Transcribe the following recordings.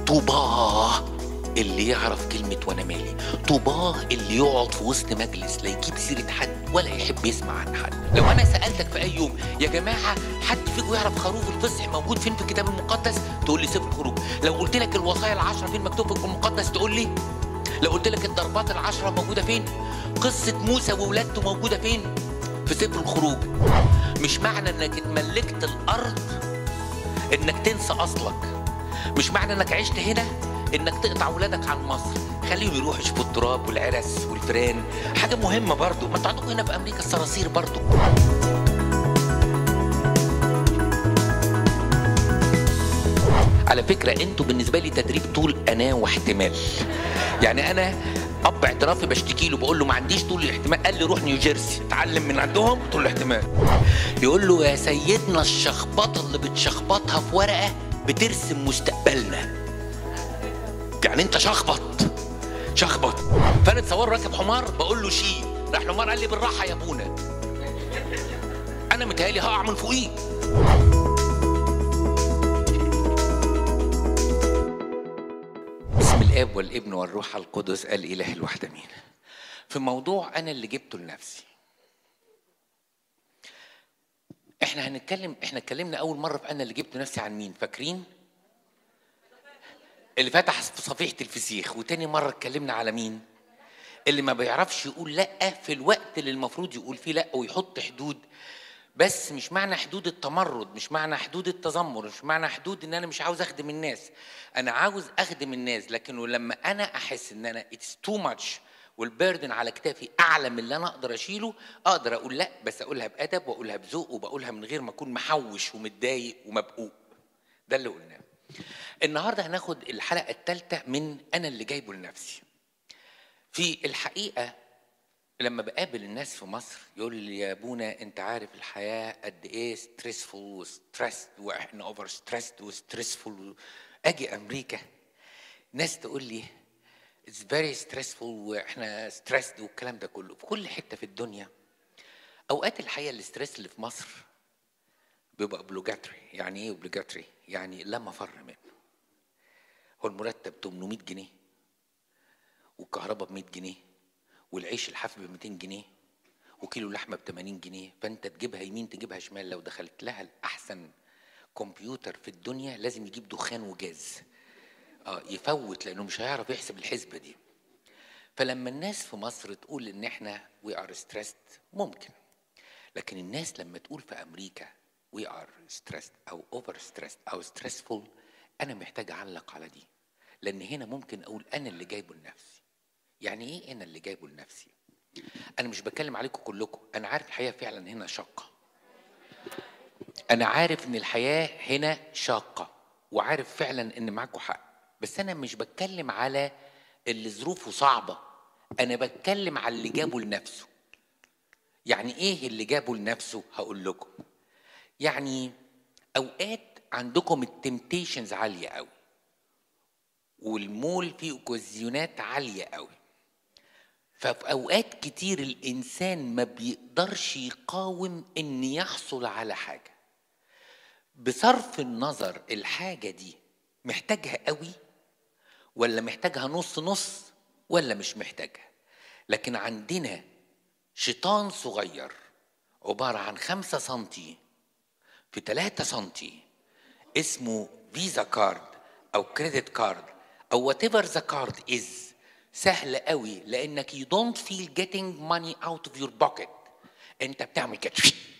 طوباه اللي يعرف كلمة وأنا مالي طوباه اللي يقعد في وسط مجلس لا يجيب سيرة حد ولا يحب يسمع عن حد لو أنا سألتك في أي يوم يا جماعة حد فيكم يعرف خروف الفصح موجود فين في الكتاب المقدس تقول لي سفر الخروج لو قلت لك الوصايا العشرة فين مكتوب في الكتاب المقدس تقول لي لو قلت لك الضربات العشرة موجودة فين قصة موسى وولادته موجودة فين في سفر الخروج مش معنى انك اتملكت الارض انك تنسى اصلك مش معنى انك عشت هنا انك تقطع ولادك عن مصر خليهم يروحوا يشوفوا التراب والعرس والفيران حاجه مهمه برضو ما انتوا عندكم هنا في امريكا الصراصير برضو على فكره انتوا بالنسبه لي تدريب طول انا واحتمال يعني انا اب اعترافي بشتكي له بقول له ما عنديش طول الاحتمال قال لي روح نيوجيرسي اتعلم من عندهم طول الاحتمال يقول له يا سيدنا الشخبطه اللي بتشخبطها في ورقه بترسم مستقبلنا يعني انت شخبط شخبط فانا اتصور راكب حمار بقول له شيل راح الحمار قال لي بالراحه يا ابونا انا متهيألي هقع من فوقيه بسم الاب والابن والروح القدس الاله الواحد امين في موضوع انا اللي جبته لنفسي احنا هنتكلم احنا اتكلمنا اول مره في انا اللي جبته نفسي عن مين فاكرين اللي فتح في صفيحه الفسيخ وتاني مره اتكلمنا على مين اللي ما بيعرفش يقول لا في الوقت اللي المفروض يقول فيه لا ويحط حدود بس مش معنى حدود التمرد مش معنى حدود التذمر مش معنى حدود ان انا مش عاوز اخدم الناس انا عاوز اخدم الناس لكن لما انا احس ان انا اتس تو ماتش والبيردن على كتافي اعلى من اللي انا اقدر اشيله اقدر اقول لا بس اقولها بادب واقولها بذوق وبقولها من غير ما اكون محوش ومتضايق ومبقوق ده اللي قلناه النهارده هناخد الحلقه الثالثه من انا اللي جايبه لنفسي في الحقيقه لما بقابل الناس في مصر يقول لي يا ابونا انت عارف الحياه قد ايه ستريسفول وستريسد واحنا اوفر ستريسد وستريسفول اجي امريكا ناس تقول لي اتس فيري ستريسفول واحنا ستريسد والكلام ده كله في كل حته في الدنيا اوقات الحقيقه الاستريس اللي في مصر بيبقى اوبليجاتري يعني ايه اوبليجاتري يعني لا مفر منه هو المرتب 800 جنيه والكهرباء ب 100 جنيه والعيش الحاف ب 200 جنيه وكيلو لحمه ب 80 جنيه فانت تجيبها يمين تجيبها شمال لو دخلت لها الاحسن كمبيوتر في الدنيا لازم يجيب دخان وجاز اه يفوت لانه مش هيعرف يحسب الحسبه دي فلما الناس في مصر تقول ان احنا وي ار ستريسد ممكن لكن الناس لما تقول في امريكا وي ار ستريسد او اوفر ستريسد او ستريسفول انا محتاج اعلق على دي لان هنا ممكن اقول انا اللي جايبه لنفسي يعني ايه انا اللي جايبه لنفسي انا مش بتكلم عليكم كلكم انا عارف الحياه فعلا هنا شاقه انا عارف ان الحياه هنا شاقه وعارف فعلا ان معاكم حق بس انا مش بتكلم على اللي ظروفه صعبه انا بتكلم على اللي جابه لنفسه يعني ايه اللي جابه لنفسه هقول لكم يعني اوقات عندكم التمتيشنز عاليه قوي والمول فيه اوكازيونات عاليه قوي ففي اوقات كتير الانسان ما بيقدرش يقاوم ان يحصل على حاجه بصرف النظر الحاجه دي محتاجها قوي ولا محتاجها نص نص ولا مش محتاجها لكن عندنا شيطان صغير عبارة عن خمسة سنتي في تلاتة سنتي اسمه فيزا كارد أو كريدت كارد أو whatever the card is سهل قوي لأنك you don't feel getting money out of your pocket أنت بتعمل كده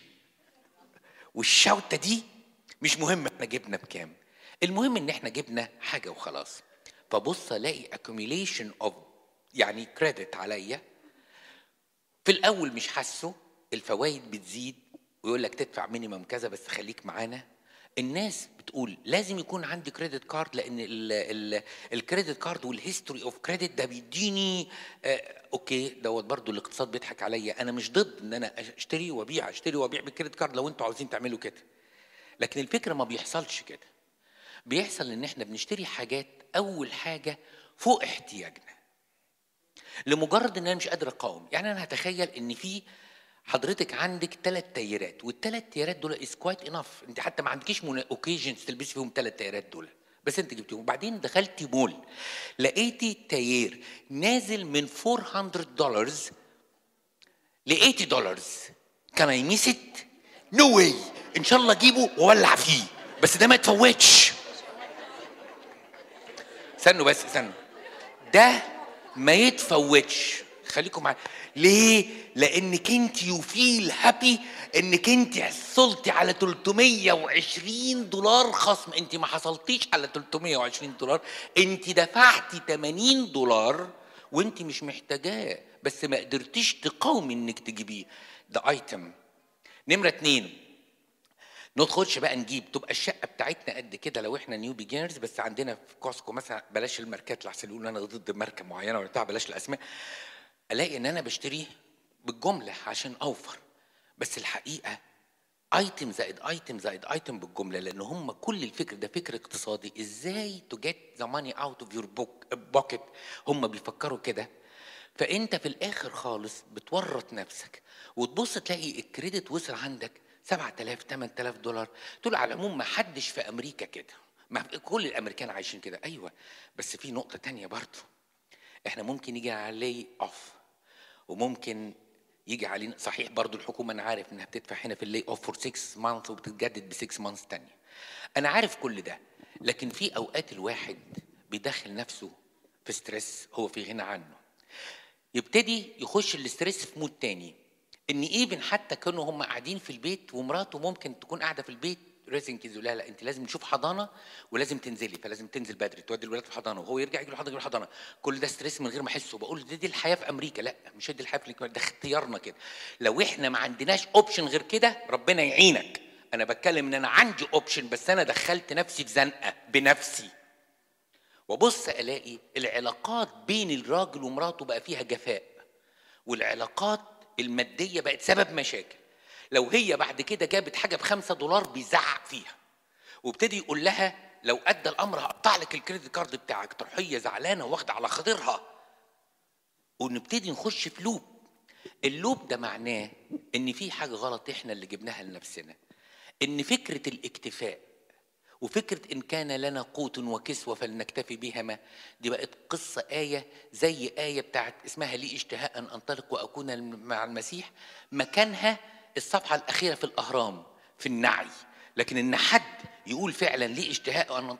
والشوتة دي مش مهم احنا جبنا بكام المهم ان احنا جبنا حاجة وخلاص فبص الاقي accumulation of يعني كريدت عليا في الاول مش حاسه الفوائد بتزيد ويقول لك تدفع مينيمم كذا بس خليك معانا الناس بتقول لازم يكون عندي كريدت كارد لان الكريدت كارد والهيستوري اوف كريدت ده بيديني آه اوكي دوت برضو الاقتصاد بيضحك عليا انا مش ضد ان انا اشتري وابيع اشتري وابيع بالكريدت كارد لو انتوا عاوزين تعملوا كده لكن الفكره ما بيحصلش كده بيحصل ان احنا بنشتري حاجات اول حاجه فوق احتياجنا لمجرد ان انا مش قادر اقاوم يعني انا هتخيل ان في حضرتك عندك ثلاث تيارات والثلاث تيارات دول از كويت انف انت حتى ما عندكيش اوكيجنز تلبسي فيهم ثلاث تيارات دول بس انت جبتيه وبعدين دخلتي مول لقيتي تاير نازل من 400 دولار ل 80 دولار كان اي ميس ات نو واي ان شاء الله اجيبه واولع فيه بس ده ما يتفوتش استنوا بس استنوا ده ما يتفوتش خليكم معايا ليه؟ لانك انت يو فيل هابي انك انت حصلتي على 320 دولار خصم انت ما حصلتيش على 320 دولار انت دفعتي 80 دولار وانت مش محتاجاه بس ما قدرتيش تقاومي انك تجيبيه ده ايتم نمره اتنين ندخلش بقى نجيب تبقى الشقه بتاعتنا قد كده لو احنا نيو بيجنرز بس عندنا في كوسكو مثلا بلاش الماركات لحسن يقولوا انا ضد ماركه معينه ولا بتاع بلاش الاسماء الاقي ان انا بشتري بالجمله عشان اوفر بس الحقيقه ايتم زائد ايتم زائد ايتم بالجمله لان هم كل الفكر ده فكر اقتصادي ازاي تو جيت ذا ماني اوت اوف يور بوكيت هم بيفكروا كده فانت في الاخر خالص بتورط نفسك وتبص تلاقي الكريدت وصل عندك 7000 8000 دولار تقول على العموم ما حدش في امريكا كده ما كل الامريكان عايشين كده ايوه بس في نقطه تانية برضه احنا ممكن يجي عليه اوف وممكن يجي علينا صحيح برضو الحكومه انا عارف انها بتدفع هنا في اللي اوف فور 6 مانث وبتتجدد ب 6 مانث تانية انا عارف كل ده لكن في اوقات الواحد بيدخل نفسه في ستريس هو في غنى عنه يبتدي يخش الاستريس في مود تاني ان ايفن حتى كانوا هم قاعدين في البيت ومراته ممكن تكون قاعده في البيت ريزنج كيزو لا لا انت لازم نشوف حضانه ولازم تنزلي فلازم تنزل بدري تودي الولاد في حضانه وهو يرجع يجي له حضانه يجي له حضانه كل ده ستريس من غير ما احسه بقول دي, دي الحياه في امريكا لا مش دي الحياه في الكويت ده اختيارنا كده لو احنا ما عندناش اوبشن غير كده ربنا يعينك انا بتكلم ان انا عندي اوبشن بس انا دخلت نفسي في زنقه بنفسي وبص الاقي العلاقات بين الراجل ومراته بقى فيها جفاء والعلاقات الماديه بقت سبب مشاكل لو هي بعد كده جابت حاجه بخمسة دولار بيزعق فيها وابتدي يقول لها لو ادى الامر هقطع لك الكريدت كارد بتاعك تروح هي زعلانه واخده على خاطرها ونبتدي نخش في لوب اللوب ده معناه ان في حاجه غلط احنا اللي جبناها لنفسنا ان فكره الاكتفاء وفكرة إن كان لنا قوت وكسوة فلنكتفي بها ما دي بقت قصة آية زي آية بتاعت اسمها لي اشتهاء أن أنطلق وأكون مع المسيح مكانها الصفحة الأخيرة في الأهرام في النعي لكن إن حد يقول فعلا لي اشتهاء أن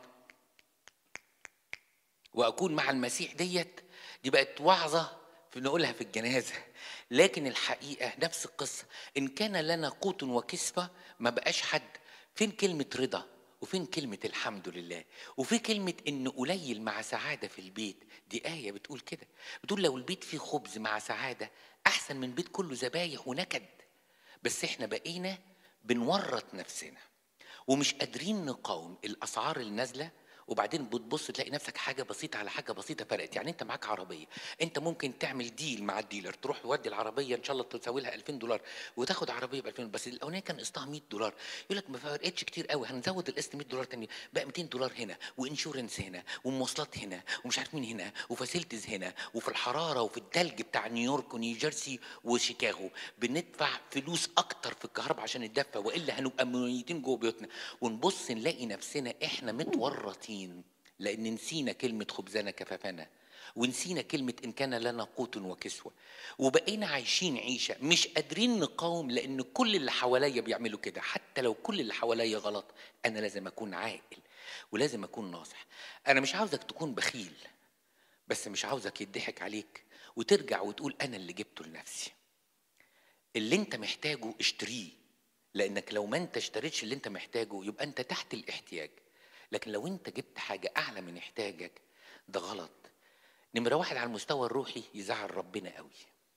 وأكون مع المسيح ديت دي بقت وعظة نقولها في الجنازة لكن الحقيقة نفس القصة إن كان لنا قوت وكسفة ما بقاش حد فين كلمة رضا وفين كلمة الحمد لله وفي كلمة إن قليل مع سعادة في البيت دي آية بتقول كده بتقول لو البيت فيه خبز مع سعادة أحسن من بيت كله ذبايح ونكد بس احنا بقينا بنورط نفسنا ومش قادرين نقاوم الاسعار النازله وبعدين بتبص تلاقي نفسك حاجه بسيطه على حاجه بسيطه فرقت يعني انت معاك عربيه انت ممكن تعمل ديل مع الديلر تروح تودي العربيه ان شاء الله تساوي لها 2000 دولار وتاخد عربيه ب 2000 بس الاولانيه كان قسطها 100 دولار يقول لك ما فرقتش كتير قوي هنزود القسط 100 دولار تاني بقى 200 دولار هنا وانشورنس هنا ومواصلات هنا ومش عارف مين هنا وفاسيلتيز هنا وفي الحراره وفي الثلج بتاع نيويورك ونيوجيرسي وشيكاغو بندفع فلوس اكتر في الكهرباء عشان ندفع والا هنبقى ميتين جوه بيوتنا ونبص نلاقي نفسنا احنا متورطين لأن نسينا كلمة خبزنا كفافنا ونسينا كلمة إن كان لنا قوت وكسوة وبقينا عايشين عيشة مش قادرين نقاوم لأن كل اللي حواليا بيعملوا كده حتى لو كل اللي حواليا غلط أنا لازم أكون عاقل ولازم أكون ناصح أنا مش عاوزك تكون بخيل بس مش عاوزك يضحك عليك وترجع وتقول أنا اللي جبته لنفسي اللي أنت محتاجه اشتريه لأنك لو ما أنت اشتريتش اللي أنت محتاجه يبقى أنت تحت الاحتياج لكن لو انت جبت حاجة أعلى من احتاجك ده غلط نمرة واحد على المستوى الروحي يزعل ربنا قوي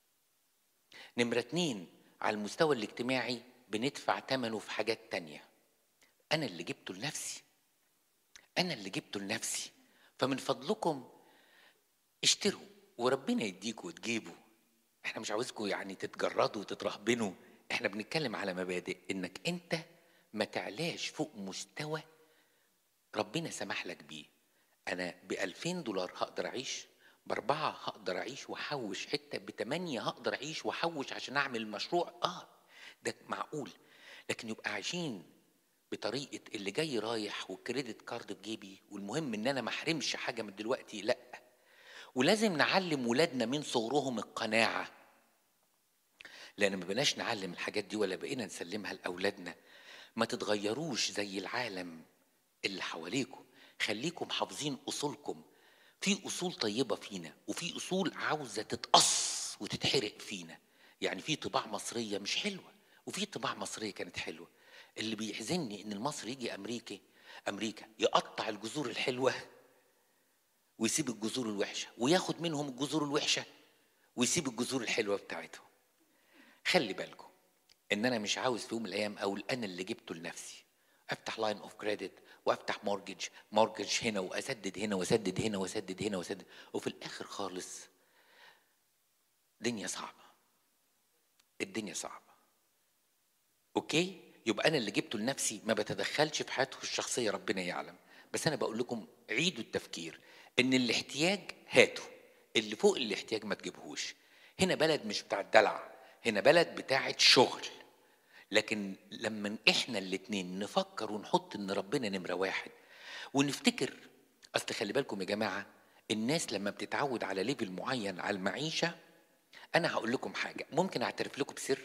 نمرة اتنين على المستوى الاجتماعي بندفع ثمنه في حاجات تانية أنا اللي جبته لنفسي أنا اللي جبته لنفسي فمن فضلكم اشتروا وربنا يديكوا وتجيبوا احنا مش عاوزكم يعني تتجردوا وتترهبنوا احنا بنتكلم على مبادئ انك انت ما تعلاش فوق مستوى ربنا سمح لك بيه انا ب 2000 دولار هقدر اعيش باربعه هقدر اعيش واحوش حته بثمانيه هقدر اعيش واحوش عشان اعمل مشروع اه ده معقول لكن يبقى عايشين بطريقه اللي جاي رايح والكريدت كارد في جيبي والمهم ان انا ما احرمش حاجه من دلوقتي لا ولازم نعلم ولادنا من صغرهم القناعه لان ما بقيناش نعلم الحاجات دي ولا بقينا نسلمها لاولادنا ما تتغيروش زي العالم اللي حواليكم خليكم حافظين اصولكم في اصول طيبه فينا وفي اصول عاوزه تتقص وتتحرق فينا يعني في طباع مصريه مش حلوه وفي طباع مصريه كانت حلوه اللي بيحزنني ان المصري يجي امريكا امريكا يقطع الجذور الحلوه ويسيب الجذور الوحشه وياخد منهم الجذور الوحشه ويسيب الجذور الحلوه بتاعتهم خلي بالكم ان انا مش عاوز في يوم من الايام اقول انا اللي جبته لنفسي افتح لاين اوف كريدت وافتح مورجج مورجج هنا واسدد هنا واسدد هنا واسدد هنا واسدد وفي الاخر خالص دنيا صعبه الدنيا صعبه اوكي يبقى انا اللي جبته لنفسي ما بتدخلش في حياته الشخصيه ربنا يعلم بس انا بقول لكم عيدوا التفكير ان الاحتياج هاته اللي فوق الاحتياج ما تجيبهوش هنا بلد مش بتاع الدلع هنا بلد بتاعت شغل لكن لما احنا الاتنين نفكر ونحط ان ربنا نمرة واحد ونفتكر اصل خلي بالكم يا جماعة الناس لما بتتعود على ليفل معين على المعيشة انا هقول لكم حاجة ممكن اعترف لكم بسر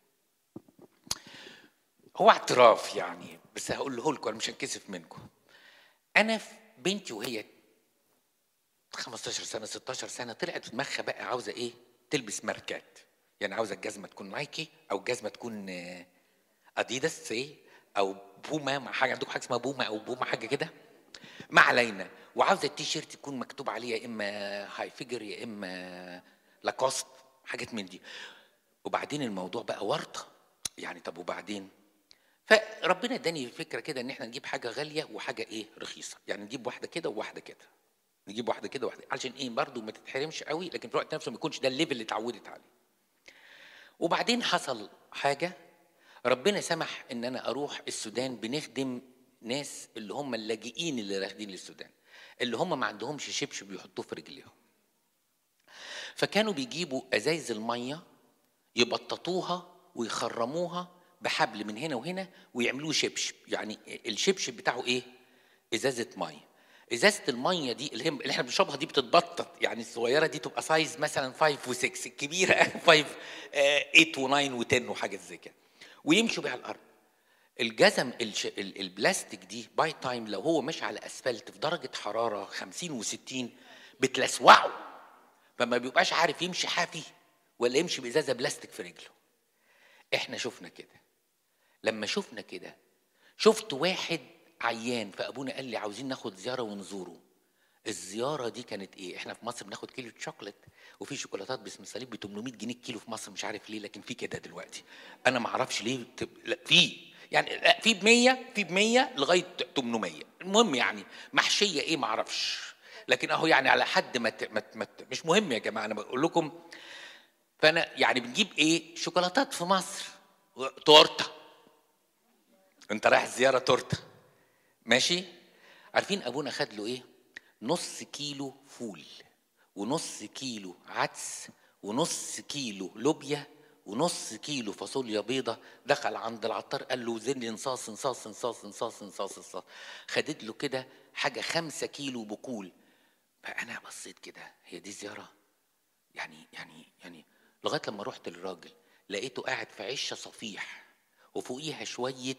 هو اعتراف يعني بس هقوله لكم انا مش هنكسف منكم انا في بنتي وهي 15 سنه 16 سنه طلعت في دماغها بقى عاوزه ايه تلبس ماركات يعني عاوزه الجزمه تكون نايكي او الجزمه تكون آه، اديداس ايه او بوما مع حاجه عندكم حاجه اسمها بوما او بوما حاجه كده ما علينا وعاوزه التيشيرت يكون مكتوب عليه يا اما هاي فيجر يا اما لاكوست حاجات من دي وبعدين الموضوع بقى ورطه يعني طب وبعدين فربنا اداني فكره كده ان احنا نجيب حاجه غاليه وحاجه ايه رخيصه يعني نجيب واحده كده وواحده كده نجيب واحده كده وواحده عشان ايه برضو ما تتحرمش قوي لكن في الوقت نفسه ما يكونش ده الليفل اللي اتعودت عليه وبعدين حصل حاجه ربنا سمح ان انا اروح السودان بنخدم ناس اللي هم اللاجئين اللي رايحين للسودان اللي هم ما عندهمش شبشب يحطوه في رجليهم فكانوا بيجيبوا ازايز الميه يبططوها ويخرموها بحبل من هنا وهنا ويعملوه شبشب يعني الشبشب بتاعه ايه ازازه ميه ازازه الميه دي اللي, هي اللي احنا بنشربها دي بتتبطط يعني الصغيره دي تبقى سايز مثلا 5 و6 الكبيره 5 8 و9 و10 وحاجات زي كده ويمشوا بيها على الارض الجزم الش... ال- البلاستيك دي باي تايم لو هو ماشي على اسفلت في درجه حراره 50 و60 بتلسوعه فما بيبقاش عارف يمشي حافي ولا يمشي بازازه بلاستيك في رجله احنا شفنا كده لما شفنا كده شفت واحد عيان فابونا قال لي عاوزين ناخد زياره ونزوره الزياره دي كانت ايه احنا في مصر بناخد كيلو شوكليت وفي شوكولاتات باسم الصليب ب 800 جنيه الكيلو في مصر مش عارف ليه لكن في كده دلوقتي انا ما اعرفش ليه بت... لا في يعني لا في ب 100 في ب 100 لغايه 800 المهم يعني محشيه ايه ما اعرفش لكن اهو يعني على حد ما ت... ما, ت... ما ت... مش مهم يا جماعه انا بقول لكم فانا يعني بنجيب ايه شوكولاتات في مصر تورته انت رايح زياره تورته ماشي عارفين ابونا خد له ايه نص كيلو فول ونص كيلو عدس ونص كيلو لوبيا ونص كيلو فاصوليا بيضة دخل عند العطار قال له وزن لي نصاص نصاص نصاص نصاص نصاص نصاص خدت له كده حاجة خمسة كيلو بقول فأنا بصيت كده هي دي زيارة يعني يعني يعني لغاية لما رحت للراجل لقيته قاعد في عشة صفيح وفوقيها شوية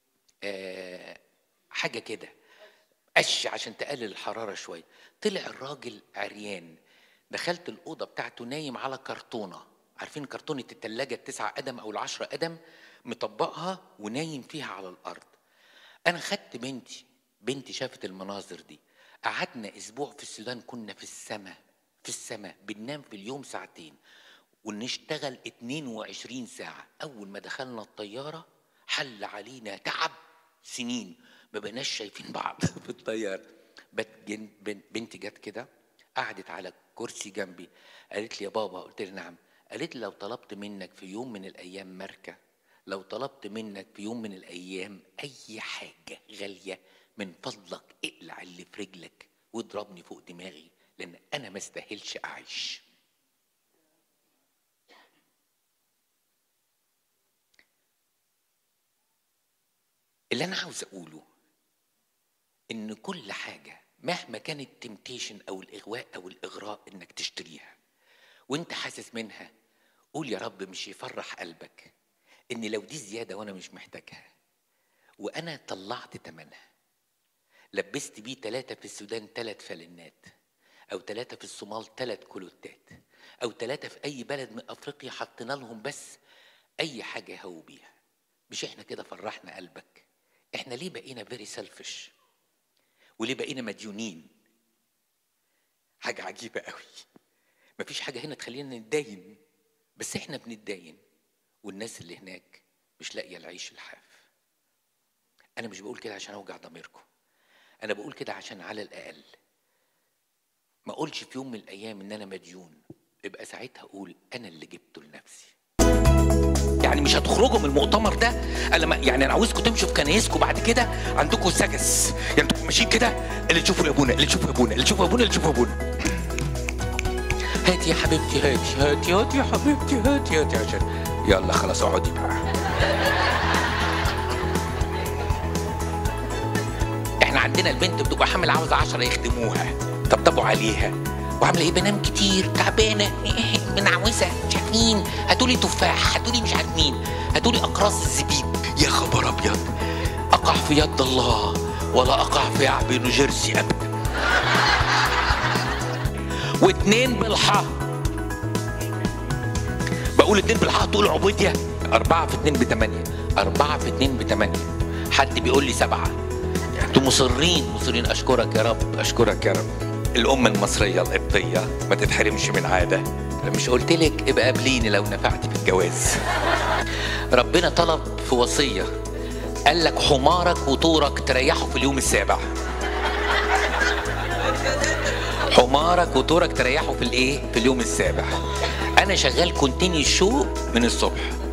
آه حاجة كده قش عشان تقلل الحرارة شوية طلع الراجل عريان دخلت الأوضة بتاعته نايم على كرتونة عارفين كرتونة التلاجة التسعة قدم أو العشرة قدم مطبقها ونايم فيها على الأرض أنا خدت بنتي بنتي شافت المناظر دي قعدنا أسبوع في السودان كنا في السماء في السماء بننام في اليوم ساعتين ونشتغل 22 ساعة أول ما دخلنا الطيارة حل علينا تعب سنين ما بقناش شايفين بعض في الطيارة بت- جن- بن- بنتي جت كده قعدت على كرسي جنبي قالت لي يا بابا قلت لها نعم قالت لي لو طلبت منك في يوم من الأيام ماركة لو طلبت منك في يوم من الأيام أي حاجة غالية من فضلك اقلع اللي في رجلك واضربني فوق دماغي لأن أنا ما استاهلش أعيش اللي انا عاوز اقوله ان كل حاجه مهما كانت تمتيشن او الاغواء او الاغراء انك تشتريها وانت حاسس منها قول يا رب مش يفرح قلبك ان لو دي زياده وانا مش محتاجها وانا طلعت تمنها لبست بيه ثلاثة في السودان ثلاث فلنات أو ثلاثة في الصومال ثلاث كلوتات أو ثلاثة في أي بلد من أفريقيا حطينا لهم بس أي حاجة يهووا بيها مش إحنا كده فرحنا قلبك إحنا ليه بقينا فيري سيلفش وليه بقينا مديونين حاجة عجيبة قوي مفيش حاجة هنا تخلينا نتداين بس إحنا بنتداين والناس اللي هناك مش لاقية العيش الحاف أنا مش بقول كده عشان أوجع ضميركم انا بقول كده عشان على الاقل ما اقولش في يوم من الايام ان انا مديون يبقى ساعتها اقول انا اللي جبته لنفسي يعني مش هتخرجوا من المؤتمر ده انا ما يعني انا عاوزكم تمشوا في كنايسكم بعد كده عندكم سجس يعني انتوا ماشيين كده اللي تشوفوا يا ابونا اللي تشوفوا يا ابونا اللي تشوفوا يا ابونا اللي تشوفوا يا ابونا هاتي يا حبيبتي هاتي هاتي هاتي يا حبيبتي هاتي هاتي عشان يلا خلاص اقعدي بقى احنا عندنا البنت بتبقى حامل عاوزه عشرة يخدموها طبطبوا عليها وعامله ايه بنام كتير تعبانه منعوسه مش عارفين هاتولي تفاح هاتولي مش عارف مين هاتولي اقراص الزبيب يا خبر ابيض اقع في يد الله ولا اقع في عبي نيوجيرسي ابدا واتنين بالحا بقول اتنين بالحا تقول عبودية أربعة في اتنين بتمانية أربعة في اتنين بتمانية حد بيقول لي سبعة انتوا مصرين مصرين اشكرك يا رب اشكرك يا رب الام المصريه القبطيه ما تتحرمش من عاده مش قلت لك ابقى قابليني لو نفعت في الجواز ربنا طلب في وصيه قال لك حمارك وطورك تريحوا في اليوم السابع حمارك وطورك تريحوا في الايه في اليوم السابع انا شغال كونتيني شو من الصبح